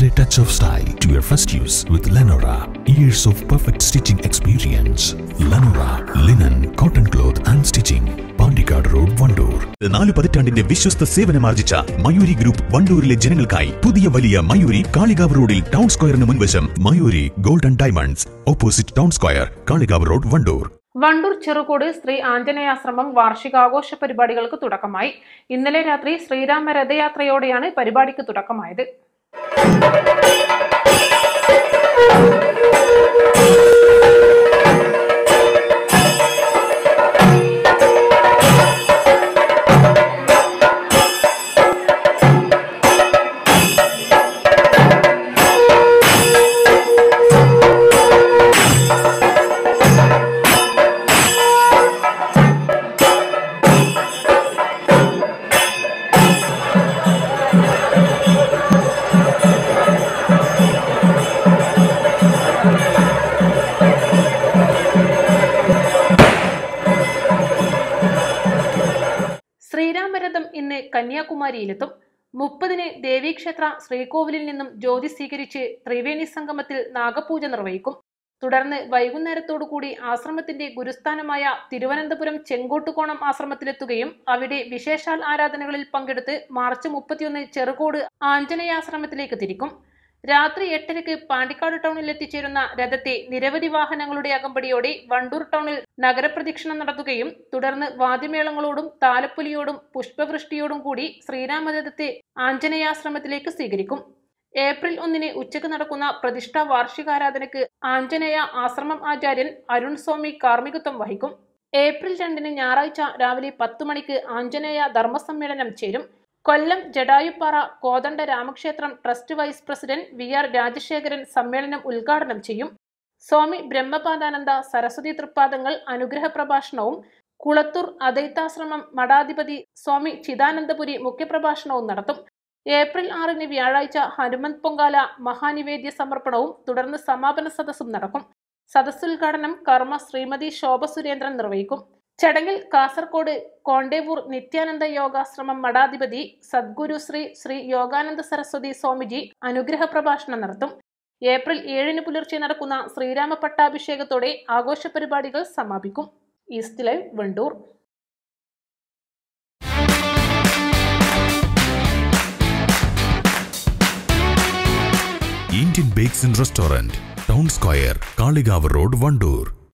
a touch of style to your first use with Lenora. Years of perfect stitching experience. Lenora, linen, cotton cloth and stitching. Pandikad Road, Vandoor. നാല് പതിറ്റാണ്ടിന്റെ വിശ്വസ്ത സേവനമാർജിച്ച Mayuri group വണ്ടൂരിലെ ജനങ്ങൾക്കായി പുതിയ വലിയ മയൂരി കാളികാവ് റോഡിൽ town സ്ക്വയറിന് മുൻവശം Mayuri golden diamonds opposite town square Kalikavu road Wandoor Wandoor Cherukode Sree ആഞ്ജനേയാശ്രമം വാർഷികാഘോഷ പരിപാടികൾക്ക് തുടക്കമായി ഇന്നലെ രാത്രി ശ്രീരാമ രഥയാത്രയോടെയാണ് പരിപാടിക്ക് തുടക്കമായത് ശ്രീരാമരഥം ഇന്ന് കന്യാകുമാരിയിലെത്തും മുപ്പതിന് ദേവീക്ഷേത്ര ശ്രീകോവിലിൽ നിന്നും ജ്യോതി സ്വീകരിച്ച് ത്രിവേണി സംഗമത്തിൽ നാഗപൂജ നിർവഹിക്കും തുടർന്ന് വൈകുന്നേരത്തോടുകൂടി ആശ്രമത്തിന്റെ ഗുരുസ്ഥാനമായ തിരുവനന്തപുരം ചെങ്കോട്ടുകോണം ആശ്രമത്തിലെത്തുകയും അവിടെ വിശേഷാൽ ആരാധനകളിൽ പങ്കെടുത്ത് മാർച്ച് മുപ്പത്തിയൊന്ന് ചെറുകോട് ആഞ്ജനേയാശ്രമത്തിലേക്ക് തിരിക്കും രാത്രി എട്ടരയ്ക്ക് പാണ്ടിക്കാട് ടൗണിൽ എത്തിച്ചേരുന്ന രഥത്തെ നിരവധി വാഹനങ്ങളുടെ അകമ്പടിയോടെ വണ്ടൂർ ടൗണിൽ നഗരപ്രദക്ഷിണം നടത്തുകയും തുടർന്ന് വാദ്യമേളങ്ങളോടും താലപ്പൊലിയോടും പുഷ്പവൃഷ്ടിയോടും കൂടി ശ്രീരാമരഥത്തെ ആഞ്ജനേയാശ്രമത്തിലേക്ക് സ്വീകരിക്കും ഏപ്രിൽ ഒന്നിന് ഉച്ചയ്ക്ക് നടക്കുന്ന പ്രതിഷ്ഠാ വാർഷികാരാധനയ്ക്ക് ആഞ്ജനേയ ആശ്രമം ആചാര്യൻ അരുൺ സ്വാമി കാർമ്മികത്വം വഹിക്കും ഏപ്രിൽ രണ്ടിന് ഞായറാഴ്ച രാവിലെ പത്ത് മണിക്ക് ആഞ്ജനേയ ധർമ്മസമ്മേളനം ചേരും കൊല്ലം ജഡായുപ്പാറ കോദണ്ഡ രാമക്ഷേത്രം trust vice president V R Rajasekharan സമ്മേളനം ഉദ്ഘാടനം ചെയ്യും സ്വാമി ബ്രഹ്മപാദാനന്ദ സരസ്വതി തൃപ്പാദങ്ങൾ അനുഗ്രഹ പ്രഭാഷണവും കുളത്തൂർ അദ്വൈതാശ്രമം മഠാധിപതി സ്വാമി ചിദാനന്ദപുരി മുഖ്യപ്രഭാഷണവും നടത്തും ഏപ്രിൽ ആറിന് വ്യാഴാഴ്ച ഹനുമന്ത് പൊങ്കാല മഹാനിവേദ്യ സമർപ്പണവും തുടർന്ന് സമാപന സദസ്സും നടക്കും സദസ്സുദ്ഘാടനം കർമ്മ ശ്രീമതി ശോഭ സുരേന്ദ്രൻ നിർവഹിക്കും ചടങ്ങിൽ കാസർകോട് കോണ്ടേവൂർ നിത്യാനന്ദ യോഗാശ്രമം മഠാധിപതി സദ്ഗുരു ശ്രീ ശ്രീ യോഗാനന്ദ സരസ്വതി സ്വാമിജി അനുഗ്രഹ പ്രഭാഷണം നടത്തും ഏപ്രിൽ ഏഴിന് പുലർച്ചെ നടക്കുന്ന ശ്രീരാമ പട്ടാഭിഷേകത്തോടെ ആഘോഷ പരിപാടികൾ സമാപിക്കും east live Wandoor Indian Bakes and Restaurant. Town Square, Kaligav Road, Vandoor.